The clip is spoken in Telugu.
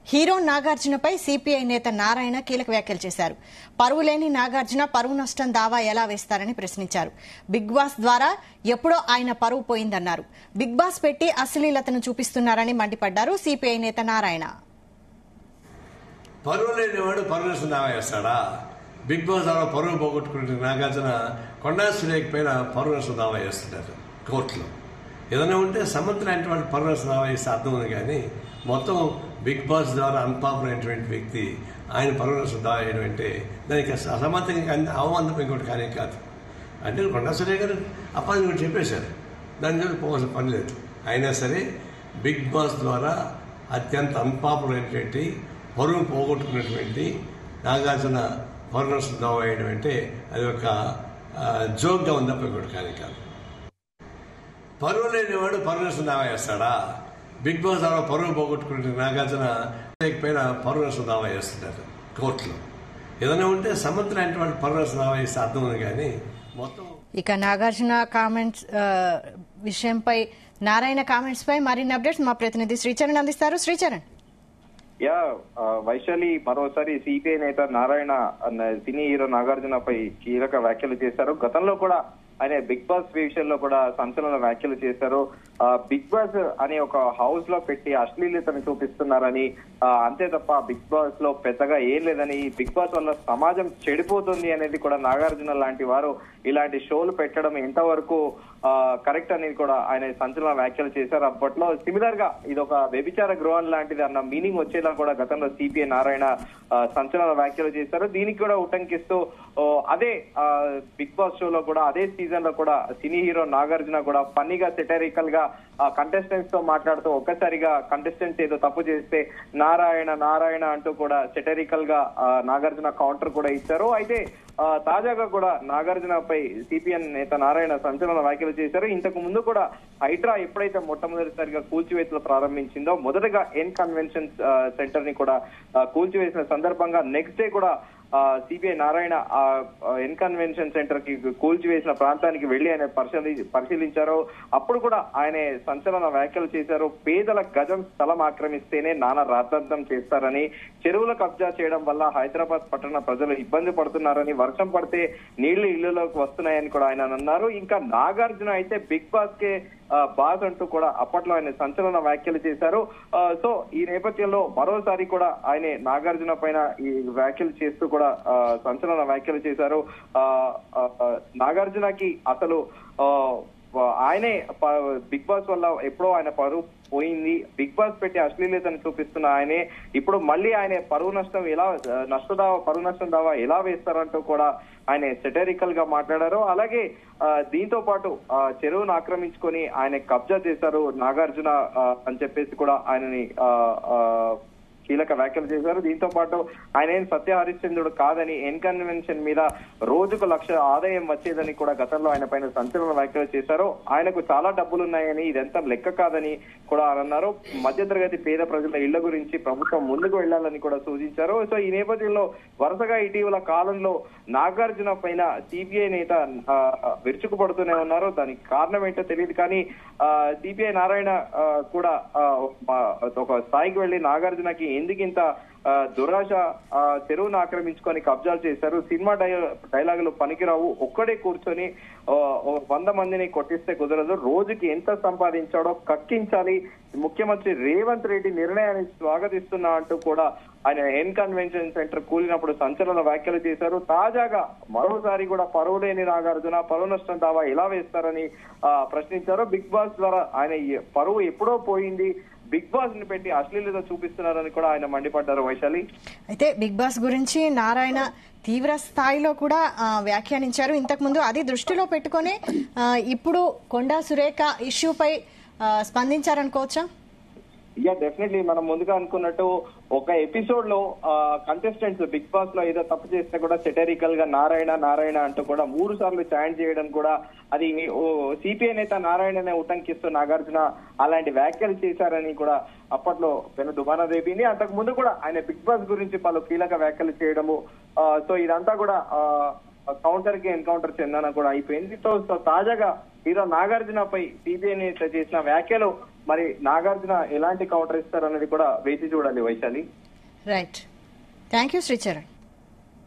హీరో నాగార్జునపై సిపిఐ నేత నారాయణ కీలక వ్యాఖ్యలు చేశారు పరువు లేని నాగార్జున పరువు నష్టం దావా ఎలా వేస్తారని ప్రశ్నించారు బిగ్ బాస్ ద్వారా ఎప్పుడో ఆయన పరువు పోయిందన్నారు బిగ్ బాస్ పెట్టి అశ్లీలతను చూపిస్తున్నారని మండిపడ్డారు సిపిఐ నేత నారాయణ పరువు లేనివాడు పరువు దావా వేస్తాడా బిగ్ బాస్ ద్వారా పరువు పోగొట్టుకుంటే నాగార్జున కొండా సురేఖ పైన పరువు దావా వేస్తున్నారు కోర్టులో ఏదైనా ఉంటే సమంత్ లాంటి వాడు పరువు దావా వేస్తే అర్థం ఉంది కానీ మొత్తం బిగ్ బాస్ ద్వారా అన్పాపులర్ అయినటువంటి వ్యక్తి ఆయన పరువు దావా వేయడం అంటే దానికి అసమంతం అవమానం ఇంకోటి కానీ కాదు అంటే కొండా సురేఖ గారు అప్పాజీ కూడా చెప్పేశారు దాని మీద పోవాల్సిన పని లేదు అయినా సరే బిగ్ బాస్ ద్వారా అత్యంత అన్పాపులర్ అయినటువంటి పరువు పోగొట్టుకున్నటువంటి నాగార్జున పరుణస్ దావా వేయడం అంటే అది ఒక జోక్గా ఉంది తప్ప ఇంకోటి కానీ కాదు పరువు లేనివాడు పరుణస్ దావా వేస్తాడా బిగ్ బాస్ ద్వారా పరువు పోగొట్టుకుంటే నాగార్జున పైన పరుణస్ దావా వేస్తున్నారు కోర్టులో ఏదైనా ఉంటే సమంత్ లాంటి వాడు పరుణస్ దావా వేస్తే అర్థం ఉంది కానీ మొత్తం ఇక నాగార్జున కామెంట్స్ ఆ, విషయంపై నారాయణ కామెంట్స్ పై మరిన్ని అప్డేట్స్ మా ప్రతినిధి శ్రీచరణ్ అందిస్తారు శ్రీచరణ్ యా ఆ, వైశాలి మరోసారి సిపిఐ నేత నారాయణ అన్న సినీ హీరో నాగార్జునపై కీలక వ్యాఖ్యలు చేశారు గతంలో కూడా ఆయన బిగ్ బాస్ విషయంలో కూడా సంచలన వ్యాఖ్యలు చేశారు ఆ, బిగ్ బాస్ అనే ఒక హౌస్ లో పెట్టి అశ్లీలతను చూపిస్తున్నారని ఆ, అంతే తప్ప బిగ్ బాస్ లో పెద్దగా ఏం లేదని బిగ్ బాస్ వల్ల సమాజం చెడిపోతుంది అనేది కూడా నాగార్జున లాంటి వారు ఇలాంటి షోలు పెట్టడం ఎంతవరకు కరెక్ట్ అనేది కూడా ఆయన సంచలన వ్యాఖ్యలు చేశారు అప్పట్లో సిమిలర్ గా ఇది ఒక వ్యభిచార గృహం లాంటిది అన్న మీనింగ్ వచ్చేలా కూడా గతంలో సిపిఐ నారాయణ ఆ, సంచలన వ్యాఖ్యలు చేశారు దీనికి కూడా ఉటంకిస్తూ ఓ, అదే ఆ, బిగ్ బాస్ షోలో కూడా అదే సీజన్ లో కూడా సినీ హీరో నాగార్జున కూడా ఫన్నీగా సెటరికల్ గా కంటెస్టెంట్స్ తో మాట్లాడుతూ ఒక్కసారిగా కంటెస్టెంట్స్ ఏదో తప్పు చేస్తే నారాయణ నారాయణ అంటూ కూడా సెటరికల్ గా ఆ, నాగార్జున కౌంటర్ కూడా ఇచ్చారు అయితే ఆ, తాజాగా కూడా నాగార్జునపై సిపిఎన్ నేత నారాయణ సంచలన వ్యాఖ్యలు చేశారు ఇంతకు ముందు కూడా హైడ్రా ఎప్పుడైతే మొట్టమొదటిసారిగా కూల్చివేతలు ప్రారంభించిందో మొదటగా ఎన్ కన్వెన్షన్ సెంటర్ ని కూడా ఆ, కూల్చివేసిన సందర్భంగా నెక్స్ట్ డే కూడా సిబిఐ నారాయణ ఆ ఎన్ కన్వెన్షన్ సెంటర్ కి కూల్చివేసిన ప్రాంతానికి వెళ్లి ఆయన పరిశీలి పరిశీలించారు అప్పుడు కూడా ఆయన సంచలన వ్యాఖ్యలు చేశారు పేదల గజం స్థలం ఆక్రమిస్తేనే నానా రాద్ధాంతం చేస్తారని చెరువుల కబ్జా చేయడం వల్ల హైదరాబాద్ పట్టణ ప్రజలు ఇబ్బంది పడుతున్నారని వర్షం పడితే నీళ్లు ఇళ్లలోకి వస్తున్నాయని కూడా ఆయన అన్నారు ఇంకా నాగార్జున అయితే బిగ్ బాస్ కే ఆ, బాస్ అంటూ కూడా అప్పట్లో ఆయన సంచలన వ్యాఖ్యలు చేశారు ఆ, సో ఈ నేపథ్యంలో మరోసారి కూడా ఆయన నాగార్జున పైన ఈ వ్యాఖ్యలు చేస్తూ కూడా ఆ, సంచలన వ్యాఖ్యలు చేశారు ఆ, ఆ, ఆ, నాగార్జునకి అసలు ఆ, ఆయనే ప- బిగ్ బాస్ వల్ల ఎప్పుడో ఆయన పరువు పోయింది బిగ్ బాస్ పెట్టి అశ్లీలతను చూపిస్తున్న ఆయనే ఇప్పుడు మళ్ళీ ఆయన పరువు నష్టం ఎలా నష్టదావా పరువు నష్టం దావా ఎలా వేస్తారంటూ కూడా ఆయన సెటరికల్ గా మాట్లాడారు అలాగే ఆ, దీంతో పాటు ఆ, చెరువును ఆక్రమించుకొని ఆయన కబ్జా చేశారు నాగార్జున ఆ, అని చెప్పేసి కూడా ఆయనని ఆ, ఆ, కీలక వ్యాఖ్యలు చేశారు దీంతో పాటు ఆయన ఏం సత్య హరిశ్చంద్రుడు కాదని ఎన్ కన్వెన్షన్ మీద రోజుకు లక్ష ఆదాయం వచ్చేదని కూడా గతంలో ఆయన పైన సంచలన వ్యాఖ్యలు చేశారు ఆయనకు చాలా డబ్బులు ఉన్నాయని ఇదంతా లెక్క కాదని కూడా ఆయన అన్నారు మధ్యతరగతి పేద ప్రజల ఇళ్ల గురించి ప్రభుత్వం ముందుకు వెళ్లాలని కూడా సూచించారు సో ఈ నేపథ్యంలో వరుసగా ఇటీవల కాలంలో నాగార్జున పైన సిబిఐ నేత ఆ, విరుచుకుపడుతూనే ఉన్నారు దానికి కారణం ఏంటో తెలియదు కానీ సిబిఐ నారాయణ ఆ, కూడా ఆ, మా- ఒక స్థాయికి వెళ్లి నాగార్జునకి ఎందుకు ఇంత ఆ, దురాశ ఆ, చెరువును ఆక్రమించుకొని కబ్జాలు చేశారు సినిమా డై డైలాగులు పనికిరావు ఒక్కడే కూర్చొని ఆ, ఓ వంద మందిని కొట్టిస్తే కుదరదు రోజుకి ఎంత సంపాదించాడో కక్కించాలి ముఖ్యమంత్రి రేవంత్ రెడ్డి నిర్ణయాన్ని స్వాగతిస్తున్నా అంటూ కూడా ఆయన ఎన్ కన్వెన్షన్ సెంటర్ కూలినప్పుడు సంచలన వ్యాఖ్యలు చేశారు తాజాగా మరోసారి కూడా పరువు లేని నాగార్జున పరువు నష్టం దావా ఎలా వేస్తారని ఆ, ప్రశ్నించారు బిగ్ బాస్ ద్వారా ఆయన ఈ పరువు ఎప్పుడో పోయింది బిగ్ బాస్ ని పెట్టి అశ్లీలత చూపిస్తున్నారని కూడా ఆయన మండిపడ్డారు వైశాలి అయితే బిగ్ బాస్ గురించి నారాయణ తీవ్ర స్థాయిలో కూడా ఆ, వ్యాఖ్యానించారు ఇంతకుముందు అది దృష్టిలో పెట్టుకొని ఆ, ఇప్పుడు కొండా సురేఖ ఇష్యూపై ఆ, స్పందించారనుకోవచ్చా యా డెఫినెట్లీ మనం ముందుగా అనుకున్నట్టు ఒక ఎపిసోడ్ లో కంటెస్టెంట్స్ బిగ్ బాస్ లో ఏదో తప్పు చేస్తే కూడా సెటరికల్ గా నారాయణ నారాయణ అంటూ కూడా మూడు సార్లు ఛాయింట్ చేయడం కూడా అది సిపిఐ నేత నారాయణనే ఉటంకిస్తూ నాగార్జున అలాంటి వ్యాఖ్యలు చేశారని కూడా అప్పట్లో పెను దుమానా రేపింది అంతకు ముందు కూడా ఆయన బిగ్ బాస్ గురించి పలు కీలక వ్యాఖ్యలు చేయడము ఆ, సో ఇదంతా కూడా ఆ, కౌంటర్ కి ఎన్కౌంటర్ చెందన కూడా అయిపోయింది సో సో తాజాగా హీరో నాగార్జునపై సిబిఐ నేత చేసిన వ్యాఖ్యలు మరి నాగార్జున ఎలాంటి కౌంటర్ ఇస్తారు అనేది కూడా వేచి చూడాలి Vaishali right thank you Sricharan